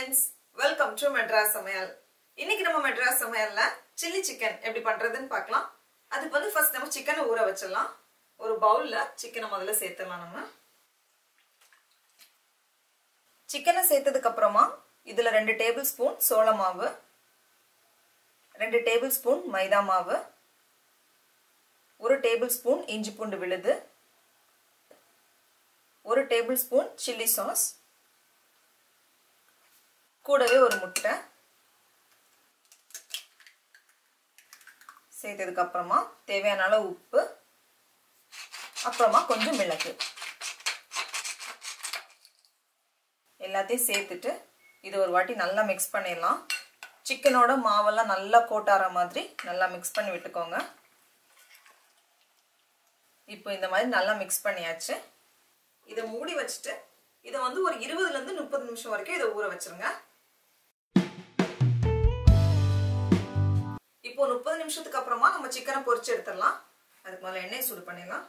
friends welcome to Madras சமையல் இன்னைக்கு நம்ம மெட்ராஸ் சமையல்ல சில்லி சிக்கன் எப்படி பண்றதுன்னு பார்க்கலாம் அதுக்கு வந்து ஃபர்ஸ்ட் நம்ம சிக்கனை ஊற வச்சிடலாம் ஒரு பவுல்ல சிக்கனை முதல்ல சேர்த்துடலாம் நம்ம சிக்கனை சேர்த்ததுக்கு அப்புறமா இதுல ரெண்டு டேபிள் ஸ்பூன் சோள மாவு ரெண்டு டேபிள் ஸ்பூன் மைதா மாவு ஒரு டேபிள் ஸ்பூன் இஞ்சி பூண்டு விழுது ஒரு டேபிள் ஸ்பூன் சில்லி சாஸ் கூடவே ஒரு முட்டை சேர்த்ததுக்கு அப்புறமா தேவையான அளவு உப்பு அப்புறமா கொஞ்சம் மிளகு எல்லாத்தையும் சேர்த்துட்டு இது ஒரு வாட்டி நல்லா மிக்ஸ் பண்ணிடலாம் சிக்கனோட மாவெல்லாம் நல்லா கோட்டார மாதிரி நல்லா மிக்ஸ் பண்ணி விட்டுக்கோங்க இப்போ இந்த மாதிரி நல்லா மிக்ஸ் பண்ணியாச்சு இதை மூடி வச்சுட்டு இதை வந்து ஒரு இருபதுலேருந்து முப்பது நிமிஷம் வரைக்கும் இதை ஊற வச்சிருங்க இப்போ முப்பது நிமிஷத்துக்கு அப்புறமா நம்ம சிக்கனை பொரிச்சு எடுத்துடலாம் அதுக்கு முதல்ல எண்ணெய் சூடு பண்ணிடலாம்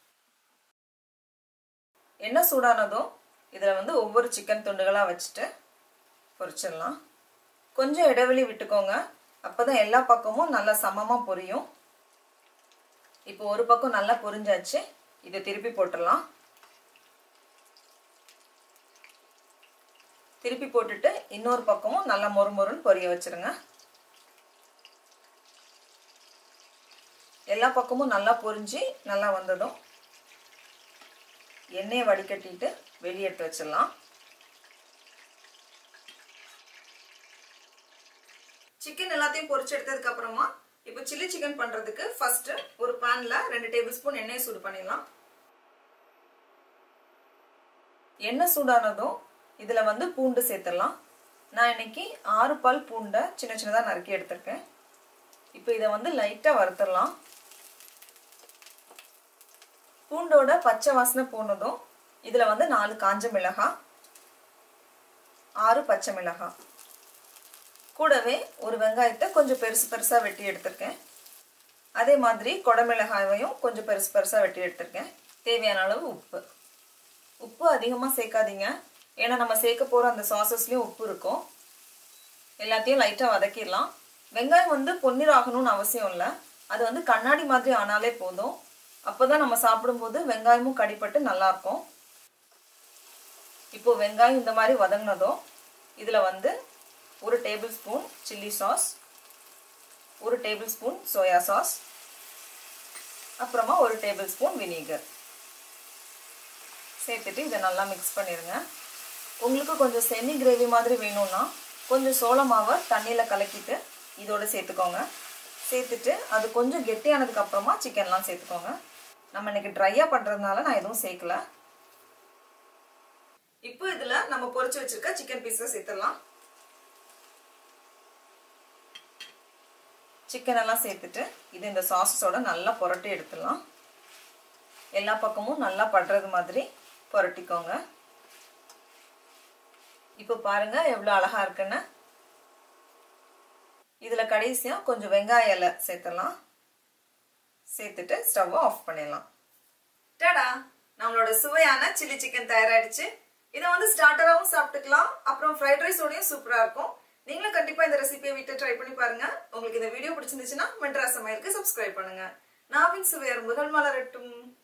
எண்ணெய் சூடானதும் இதில் வந்து ஒவ்வொரு சிக்கன் துண்டுகளாக வச்சுட்டு பொரிச்சிடலாம் கொஞ்சம் இடைவெளி விட்டுக்கோங்க அப்போ தான் எல்லா பக்கமும் நல்லா சமமாக பொரியும் இப்போ ஒரு பக்கம் நல்லா பொரிஞ்சாச்சு இதை திருப்பி போட்டுடலாம் திருப்பி போட்டுட்டு இன்னொரு பக்கமும் நல்லா மொறு மொறுன்னு பொரிய வச்சிருங்க எல்லா பக்கமும் நல்லா பொரிஞ்சு நல்லா வந்ததும் எண்ணெயை வடிகட்டிட்டு வெளியே எடுத்து வச்சிடலாம் சிக்கன் எல்லாத்தையும் பொரிச்சு எடுத்ததுக்கு அப்புறமா இப்போ சில்லி சிக்கன் பண்றதுக்கு ஃபர்ஸ்ட் ஒரு பேன்ல ரெண்டு டேபிள் ஸ்பூன் எண்ணெயை சூடு பண்ணிடலாம் எண்ணெய் சூடானதும் இதுல வந்து பூண்டு சேர்த்துடலாம் நான் இன்னைக்கு ஆறு பல் பூண்டை சின்ன சின்னதாக நறுக்கி எடுத்திருக்கேன் இப்போ இதை வந்து லைட்டாக வறுத்துடலாம் பூண்டோட பச்சை வாசனை போனதும் இதில் வந்து நாலு காஞ்ச மிளகாய் ஆறு பச்சை மிளகாய் கூடவே ஒரு வெங்காயத்தை கொஞ்சம் பெருசு பெருசாக வெட்டி எடுத்திருக்கேன் அதே மாதிரி கொடமிளகாயையும் கொஞ்சம் பெருசு பெருசாக வெட்டி எடுத்திருக்கேன் தேவையான அளவு உப்பு உப்பு அதிகமாக சேர்க்காதீங்க ஏன்னா நம்ம சேர்க்க போகிற அந்த சாசஸ்லேயும் உப்பு இருக்கும் எல்லாத்தையும் லைட்டாக வதக்கிடலாம் வெங்காயம் வந்து பொன்னிற ஆகணும்னு அவசியம் இல்லை அது வந்து கண்ணாடி மாதிரி ஆனாலே போதும் அப்போ தான் நம்ம சாப்பிடும்போது வெங்காயமும் கடிப்பட்டு நல்லாயிருக்கும் இப்போ வெங்காயம் இந்த மாதிரி வதங்கினதும் இதில் வந்து ஒரு டேபிள் ஸ்பூன் சில்லி சாஸ் ஒரு டேபிள் ஸ்பூன் சோயா சாஸ் அப்புறமா ஒரு டேபிள் ஸ்பூன் வினிகர் சேர்த்துட்டு இதை நல்லா மிக்ஸ் பண்ணிடுங்க உங்களுக்கு கொஞ்சம் செமி கிரேவி மாதிரி வேணும்னா கொஞ்சம் சோள மாவை தண்ணியில் கலக்கிட்டு இதோட சேர்த்துக்கோங்க சேர்த்துட்டு அது கொஞ்சம் கெட்டியானதுக்கு அப்புறமா சிக்கன்லாம் சேர்த்துக்கோங்க நம்ம இன்னைக்கு ட்ரையாக பண்ணுறதுனால நான் எதுவும் சேர்க்கல இப்போ இதில் நம்ம பொரிச்சு வச்சிருக்க சிக்கன் பீஸை சேர்த்துடலாம் சிக்கன் எல்லாம் சேர்த்துட்டு இது இந்த சாஸஸோட நல்லா புரட்டி எடுத்துடலாம் எல்லா பக்கமும் நல்லா படுறது மாதிரி புரட்டிக்கோங்க இப்போ பாருங்க எவ்வளோ அழகா இருக்குன்னு இதில் கடைசியாக கொஞ்சம் வெங்காய இலை சேர்த்துடலாம் சேர்த்துட்டு ஸ்டவ்வை ஆஃப் பண்ணிடலாம் டடா நம்மளோட சுவையான சில்லி சிக்கன் தயாராகிடுச்சு இதை வந்து ஸ்டார்டராகவும் சாப்பிட்டுக்கலாம் அப்புறம் ஃப்ரைட் ரைஸோடையும் சூப்பராக இருக்கும் நீங்களும் கண்டிப்பாக இந்த ரெசிபியை வீட்டை ட்ரை பண்ணி பாருங்க உங்களுக்கு இந்த வீடியோ பிடிச்சிருந்துச்சுன்னா மெட்ராஸ் சமையலுக்கு சப்ஸ்கிரைப் பண்ணுங்க நாவின் சுவையர் முதல் மலரட்டும்